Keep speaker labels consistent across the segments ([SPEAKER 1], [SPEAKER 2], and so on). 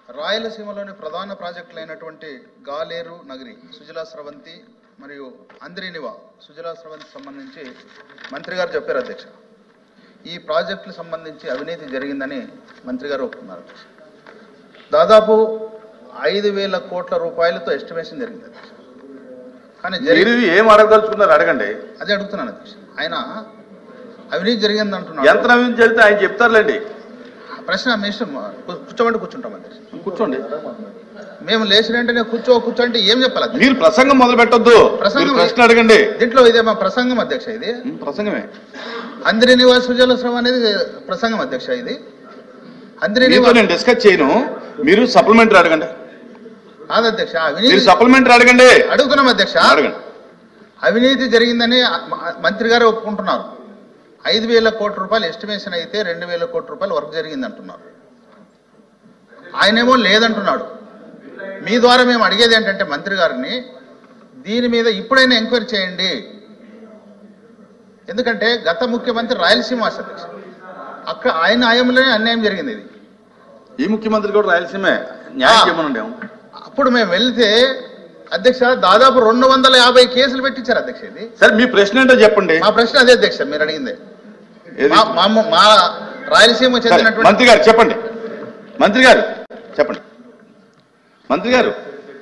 [SPEAKER 1] రాయలసీమలోని ప్రధాన ప్రాజెక్టులైనటువంటి గాలేరు నగరి సుజలా స్రవంతి మరియు అంద్రినివా సుజలా స్రవంతి సంబంధించి మంత్రి గారు చెప్పారు అధ్యక్ష ఈ ప్రాజెక్టులకు సంబంధించి అవినీతి జరిగిందని మంత్రి గారు ఒప్పుకున్నారు అధ్యక్ష దాదాపు ఐదు వేల కోట్ల రూపాయలతో ఎస్టిమేషన్ జరిగింది అధ్యక్ష కానీ
[SPEAKER 2] మీరు
[SPEAKER 1] జరిగి
[SPEAKER 2] ఏం అడగదలుచుకున్నారు అడగండి
[SPEAKER 1] అదే అడుగుతున్నాను అధ్యక్ష ఆయన అవినీతి జరిగింది అంటున్నాడు
[SPEAKER 2] ఎంత నవీన్ చెబితే ఆయన చెప్తారులేండి
[SPEAKER 1] ప్రశ్న మీ ఇష్టం కు- కూర్చోమంటే కూర్చుంటాం అధ్యక్ష
[SPEAKER 2] కూర్చోండి
[SPEAKER 1] మేము లేచిన వెంటనే కూర్చో కూర్చోంటే ఏం చెప్పాలి అధ్యక్ష?
[SPEAKER 2] మీరు ప్రసంగం మొదలు పెట్టొద్దు
[SPEAKER 1] ప్రసంగం
[SPEAKER 2] మీరు ప్రశ్న అడగండి
[SPEAKER 1] దీంట్లో ఇదే మా ప్రసంగం అధ్యక్ష ఇది
[SPEAKER 2] ఉం, ప్రసంగమే
[SPEAKER 1] అందిరి నివాస సుజలశ్రమ అనేది ప్రసంగం అధ్యక్ష ఇది అందిరి
[SPEAKER 2] మీతో
[SPEAKER 1] నివాస
[SPEAKER 2] నేను డిస్కస్ చేయను మీరు సప్లిమెంటరీ అడగండి
[SPEAKER 1] కాదు అధ్యక్ష
[SPEAKER 2] మీరు
[SPEAKER 1] అవినీతి
[SPEAKER 2] సప్లిమెంటరీ అడగండి
[SPEAKER 1] అడుగుతున్నాం అధ్యక్ష
[SPEAKER 2] అడగండి
[SPEAKER 1] అవినీతి జరిగిందని మ- మంత్రి గారు ఒప్పుకుంటున్నారు ఐదు వేల కోట్ల రూపాయలు ఎస్టిమేషన్ అయితే రెండు వేల కోట్ల రూపాయలు వర్క్ జరిగింది అంటున్నారు ఆయనేమో లేదంటున్నాడు మీ ద్వారా మేము అడిగేది ఏంటంటే మంత్రి గారిని దీని మీద ఇప్పుడైనా ఎంక్వైరీ చేయండి ఎందుకంటే గత ముఖ్యమంత్రి రాయలసీమ అధ్యక్ష అక్కడ ఆయన ఆయంలోనే అన్యాయం జరిగింది ఇది
[SPEAKER 2] ఈ ముఖ్యమంత్రి కూడా రాయలసీమే న్యాయం
[SPEAKER 1] ఆ.
[SPEAKER 2] చేయమనండి
[SPEAKER 1] అప్పుడు మేము వెళ్తే అధ్యక్ష దాదాపు రెండు వందల యాభై కేసులు పెట్టించారు అధ్యక్ష ఇది
[SPEAKER 2] సరే మీ ప్రశ్న ఏంటో చెప్పండి
[SPEAKER 1] మా ప్రశ్న అదే అధ్యక్ష మీరు అడిగిందే
[SPEAKER 2] ఏది?
[SPEAKER 1] మా- మా మా రాయలసీమ
[SPEAKER 2] సరే,
[SPEAKER 1] చెందినటువంటి
[SPEAKER 2] మంత్రి గారు చెప్పండి మంత్రి గారు చెప్పండి మంత్రి గారు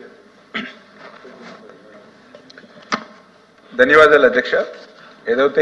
[SPEAKER 3] ధన్యవాదాలు అధ్యక్ష ఏదైతే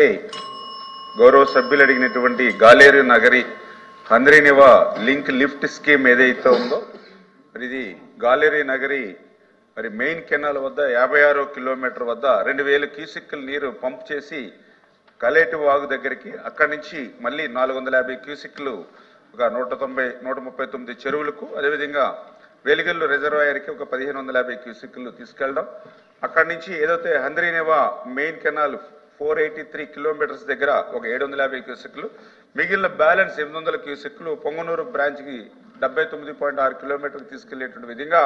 [SPEAKER 3] గౌరవ సభ్యులు అడిగినటువంటి Galeru Nagari Handri-Neeva link lift scheme ఏదైతే ఉందో మరి ఇది గాలేరు నగరి మరి మెయిన్ కెనాల్ వద్ద యాభై ఆరో కిలోమీటర్ వద్ద రెండు వేల క్యూసిక్ల నీరు పంప్ చేసి కలేటి వాగు దగ్గరికి అక్కడి నుంచి మళ్ళీ నాలుగు వందల యాభై క్యూసిక్లు ఒక నూట తొంభై నూట ముప్పై తొమ్మిది చెరువులకు అదేవిధంగా వెలిగల్లు రిజర్వాయర్కి ఒక పదిహేను వందల యాభై క్యూసిక్లు తీసుకెళ్ళడం అక్కడి నుంచి ఏదైతే హంద్రీనేవా main canal four eighty three kilometres దగ్గర ఒక ఏడు వందల యాభై క్యూసెక్లు మిగిలిన బ్యాలెన్స్ ఎనిమిది వందల క్యూసెక్లు పొంగనూరు బ్రాంచ్కి డెబ్బై తొమ్మిది పాయింట్ ఆరు కిలోమీటర్లు తీసుకెళ్లేటువంటి విధంగా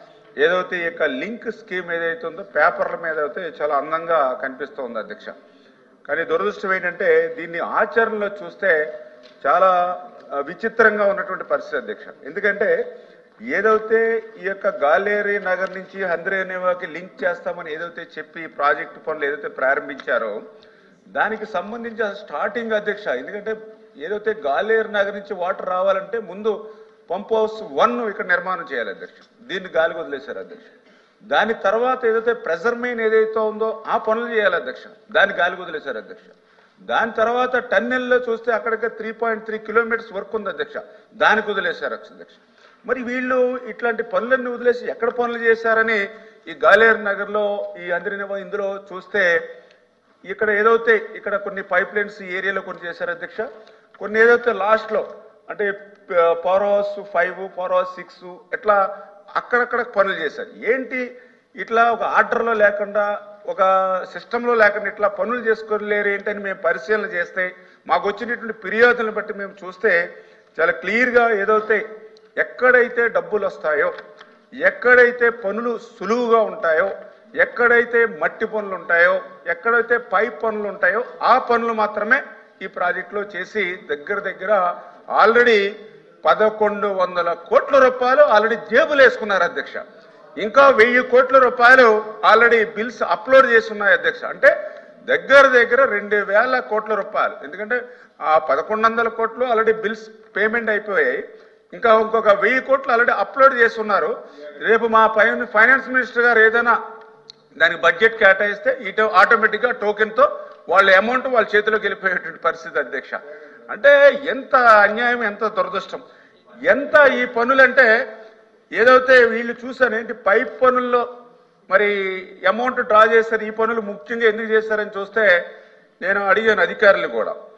[SPEAKER 3] ఏదైతే ఈ యొక్క లింక్ స్కీమ్ ఏదైతే ఉందో పేపర్ల మీద అయితే చాలా అందంగా కనిపిస్తోంది అధ్యక్ష కానీ దురదృష్టం ఏంటంటే దీన్ని ఆచరణలో చూస్తే చాలా ఆ, విచిత్రంగా ఉన్నటువంటి పరిస్థితి అధ్యక్ష ఎందుకంటే ఏదైతే ఈ యొక్క గాలేరి నగర్ నుంచి హంద్రేనేవాకి లింక్ చేస్తామని ఏదైతే చెప్పి ఈ ప్రాజెక్టు పనులు ఏదైతే ప్రారంభించారో దానికి సంబంధించి అసలు స్టార్టింగ్ అధ్యక్ష ఎందుకంటే ఏదైతే గాలేరు నగర్ నుంచి వాటర్ రావాలంటే ముందు పంప్ హౌస్ వన్ ఇక్కడ నిర్మాణం చేయాలి అధ్యక్ష దీన్ని గాలికి వదిలేశారు అధ్యక్ష దాని తర్వాత ఏదైతే ప్రెజర్ మెయిన్ ఏదైతే ఉందో ఆ పనులు చేయాలి అధ్యక్ష దాన్ని గాలికి వదిలేశారు అధ్యక్ష దాని తర్వాత టన్నెల్లో చూస్తే అక్కడికి three point three kilometres work ఉంది అధ్యక్ష దానికి వదిలేశారు అధ్యక్ష మరి వీళ్ళు ఇట్లాంటి పనులన్నీ వదిలేసి ఎక్కడ పనులు చేశారని ఈ గాలేరు నగర్లో ఈ అందరిని ఇందులో చూస్తే ఇక్కడ ఏదైతే ఇక్కడ కొన్ని పైప్ లైన్స్ ఈ ఏరియాలో కొన్ని చేశారు అధ్యక్ష కొన్ని ఏదైతే లాస్ట్ లో అంటే power house five power house six ఎట్లా అక్కడక్కడ పనులు చేశారు ఏంటి ఇట్లా ఒక ఆర్డర్లో లేకుండా ఒక సిస్టంలో లేకుండా ఇట్లా పనులు చేసుకోలేరు ఏంటని మేము పరిశీలన చేస్తే మాకు వచ్చినటువంటి ఫిర్యాదులను బట్టి మేము చూస్తే చాలా క్లియర్గా ఏదైతే ఎక్కడైతే డబ్బులు వస్తాయో ఎక్కడైతే పనులు సులువుగా ఉంటాయో ఎక్కడైతే మట్టి పనులు ఉంటాయో ఎక్కడైతే పైప్ పనులు ఉంటాయో ఆ పనులు మాత్రమే ఈ ప్రాజెక్టులో చేసి దగ్గర దగ్గర ఆల్రెడీ పదకొండు వందల కోట్ల రూపాయలు ఆల్రెడీ జేబులు వేసుకున్నారు అధ్యక్ష ఇంకా వెయ్యి కోట్ల రూపాయలు ఆల్రెడీ బిల్స్ అప్లోడ్ చేసి ఉన్నాయి అధ్యక్ష అంటే దగ్గర దగ్గర రెండు వేల కోట్ల రూపాయలు ఎందుకంటే ఆ పదకొండు వందల కోట్లు ఆల్రెడీ బిల్స్ పేమెంట్ అయిపోయాయి ఇంకా ఇంకొక వెయ్యి కోట్లు ఆల్రెడీ అప్లోడ్ చేసి ఉన్నారు రేపు మా పైన ఫైనాన్స్ మినిస్టర్ గారు ఏదైనా దానికి బడ్జెట్ కేటాయిస్తే ఇటు ఆటోమేటిక్గా టోకెన్తో వాళ్ళ అమౌంట్ వాళ్ళ చేతిలోకి వెళ్ళిపోయేటువంటి పరిస్థితి అధ్యక్ష అంటే ఎంత అన్యాయం ఎంత దురదృష్టం ఎంత ఈ పనులంటే ఏదైతే వీళ్ళు చూసాను ఏంటి పైప్ పనుల్లో మరి అమౌంట్ డ్రా చేశారు ఈ పనులు ముఖ్యంగా ఎందుకు చేశారని చూస్తే నేను అడిగాను అధికారులు కూడా